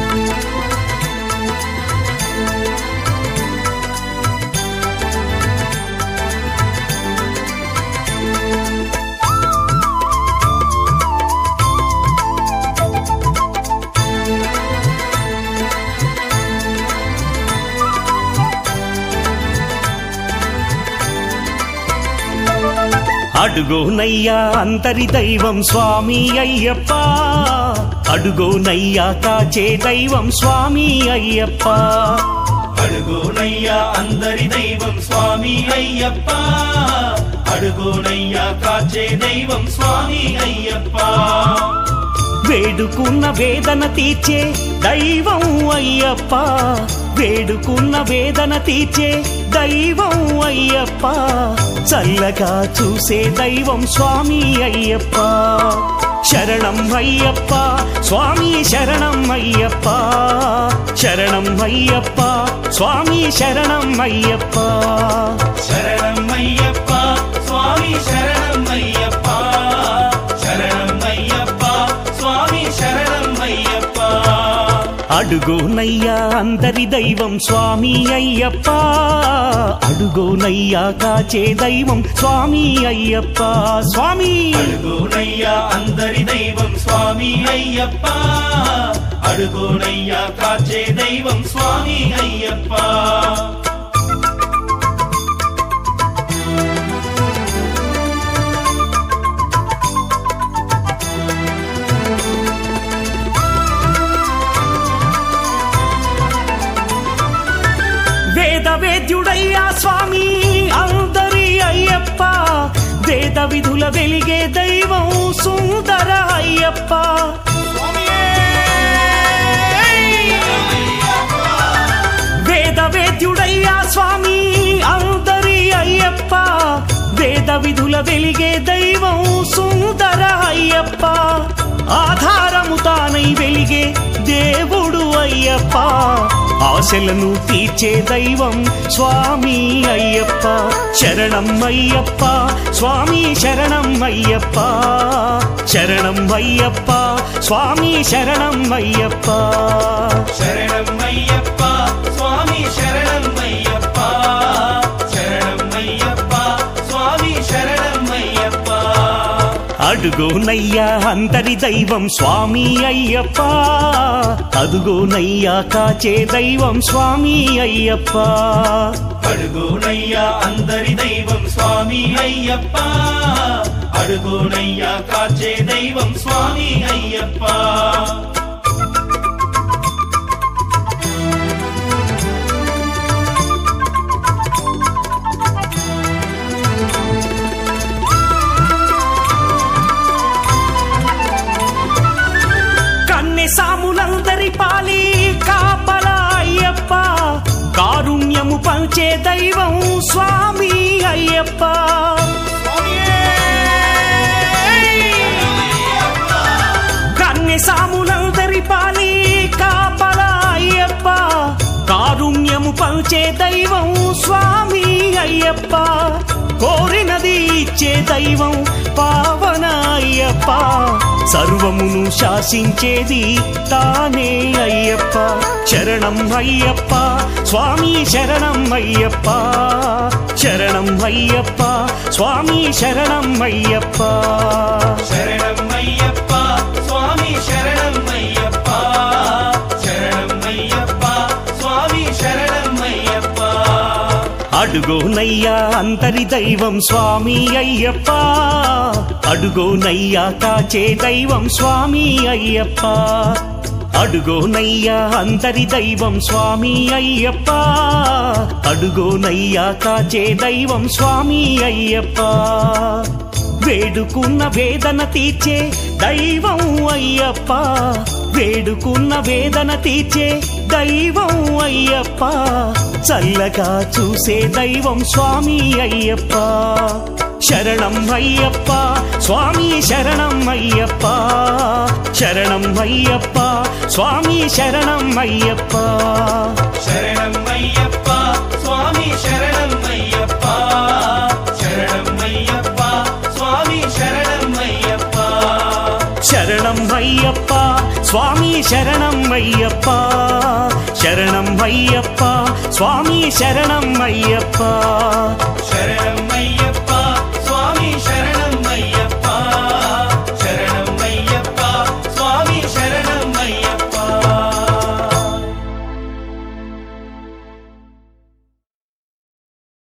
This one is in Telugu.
అడుగోనయ్యా అంతరి దైవం స్వామి అయ్యప్ప అడుగోనయ్యా కాచే దైవం స్వామి అయ్యప్ప అడుగోనయ్యా అందరి దైవం స్వామి అయ్యప్ప అడుగోనయ్యా కాచే దైవం స్వామి అయ్యప్ప వేడుకున్న వేదన తీర్చే దైవం అయ్యప్ప వేడుకున్న వేదన తీర్చే దైవం అయ్యప్ప చల్లగా చూసే దైవం స్వామి అయ్యప్ప శరణం అయ్యప్ప స్వామి శరణం అయ్యప్ప శరణం అయ్యప్ప స్వామి శరణం అయ్యప్ప శరణం అయ్యప్ప స్వామి శరణం అయ్యప్ప శరణం అయ్యప్ప స్వామి శరణం అయ్యప్ప అడుగోనయ్యా అందరి దైవం స్వామి అయ్యప్ప అడుగోనయ్యా కాచే దైవం స్వామి అయ్యప్ప స్వామి అడుగోనయ్యా అందరి దైవం స్వామి అయ్యప్ప అడుగోనయ్యా కాచే దైవం స్వామి అయ్యప్ప వేద వేద్యుడయ్యా స్వామి అందరి అయ్యప్ప వేద విధుల వెలిగే దైవం సుందర అయ్యప్ప వేద వేద్యుడయ్యా స్వామి అందరి అయ్యప్ప వేద విధుల వెలిగే దైవం సుందర అయ్యప్ప ఆధారము తానై వెలిగే దేవుడు అయ్యప్ప ఆశలను తీర్చే దైవం స్వామి అయ్యప్ప శరణం అయ్యప్ప స్వామి శరణం అయ్యప్ప శరణం అయ్యప్ప స్వామి శరణం అయ్యప్ప శరణం అయ్యప్ప స్వామి శరణం అయ్యప్ప శరణం అయ్యప్ప స్వామి శరణం అయ్యప్ప అడుగోనయ్యా అందరి దైవం స్వామి అయ్యప్ప అదుగోనయ్యా కాచే దైవం స్వామి అయ్యప్ప అడుగోనయ్యా అందరి దైవం స్వామి అయ్యప్ప అడుగోనయ్యా కాచే దైవం స్వామి అయ్యప్ప కన్నె సాములందరి పాలి కాపల అయ్యప్ప కారుణ్యము పంచే దైవం స్వామి అయ్యప్ప కన్నె సాములందరి పాలి కాపల అయ్యప్ప కారుణ్యము పంచే దైవం స్వామి అయ్యప్ప కోరినది ఇచ్చే దైవం పావన అయ్యప్ప సర్వమును శాసించేది తానే అయ్యప్ప శరణం అయ్యప్ప స్వామి శరణం అయ్యప్ప శరణం అయ్యప్ప స్వామి శరణం అయ్యప్ప శరణం అయ్యప్ప స్వామి శరణం అయ్యప్ప శరణం అయ్యప్ప స్వామి శరణం అయ్యప్ప అడుగోనయ్యా అంతరి దైవం స్వామి అయ్యప్ప అడుగోనయ్యా కాచే దైవం స్వామి అయ్యప్ప అడుగోనయ్యా అంతరి దైవం స్వామి అయ్యప్ప అడుగోనయ్యా కాచే దైవం స్వామి అయ్యప్ప వేడుకున్న వేదన తీర్చే దైవం అయ్యప్ప వేడుకున్న వేదన తీర్చే దైవం అయ్యప్ప చల్లగా చూసే దైవం స్వామి అయ్యప్ప శరణం అయ్యప్ప స్వామి శరణం అయ్యప్ప శరణం అయ్యప్ప స్వామి శరణం అయ్యప్ప శరణం అయ్యప్ప స్వామి శరణం అయ్యప్ప శరణం అయ్యప్ప స్వామి శరణం అయ్యప్ప శరణం అయ్యప్ప స్వామి శరణం అయ్యప్ప శరణం అయ్యప్ప స్వామి శరణం అయ్యప్ప శరణం